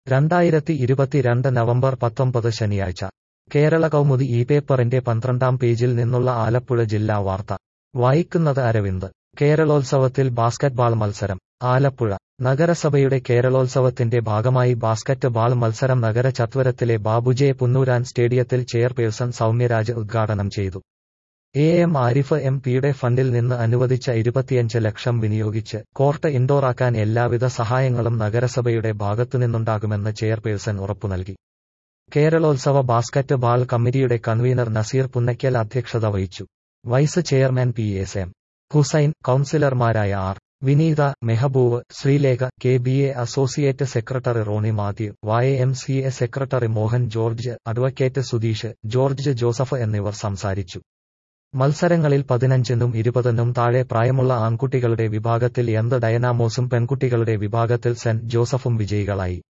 രണ്ടായിരത്തി ഇരുപത്തിരണ്ട് നവംബർ പത്തൊമ്പത് ശനിയാഴ്ച കേരള കൗമുദി ഈ പേപ്പറിന്റെ പന്ത്രണ്ടാം പേജിൽ നിന്നുള്ള ആലപ്പുഴ ജില്ലാ വാർത്ത വായിക്കുന്നത് അരവിന്ദ് കേരളോത്സവത്തിൽ ബാസ്കറ്റ്ബാൾ മത്സരം ആലപ്പുഴ നഗരസഭയുടെ കേരളോത്സവത്തിന്റെ ഭാഗമായി ബാസ്കറ്റ് ബാൾ മത്സരം നഗര ചത്വരത്തിലെ ബാബുജെ പുന്നൂരാൻ സ്റ്റേഡിയത്തിൽ ചെയർപേഴ്സൺ സൗമ്യരാജ് ഉദ്ഘാടനം ചെയ്തു എ എം ആരിഫ് എം പിയുടെ ഫണ്ടിൽ നിന്ന് അനുവദിച്ച ഇരുപത്തിയഞ്ച് ലക്ഷം വിനിയോഗിച്ച് കോർട്ട് ഇൻഡോറാക്കാൻ എല്ലാവിധ സഹായങ്ങളും നഗരസഭയുടെ ഭാഗത്തുനിന്നുണ്ടാകുമെന്ന് ചെയർപേഴ്സൺ ഉറപ്പു നൽകി കേരളോത്സവ ബാസ്കറ്റ് ബാൾ കമ്മിറ്റിയുടെ കൺവീനർ നസീർ പുന്നയ്ക്കൽ അധ്യക്ഷത വഹിച്ചു vice chairman P S M Hussain കൌൺസിലർമാരായ R Vineetha Mehboob Sreelekha K B A associate secretary Roni Mathew Y M C A secretary Mohan George advocate Sudheesh George Joseph എന്നിവർ സംസാരിച്ചു മത്സരങ്ങളിൽ പതിനഞ്ചിനും ഇരുപതിനും താഴെ പ്രായമുള്ള ആൺകുട്ടികളുടെ വിഭാഗത്തിൽ എന്ത് ഡയനാമോസും പെൺകുട്ടികളുടെ വിഭാഗത്തിൽ സെന്റ് ജോസഫും വിജയികളായി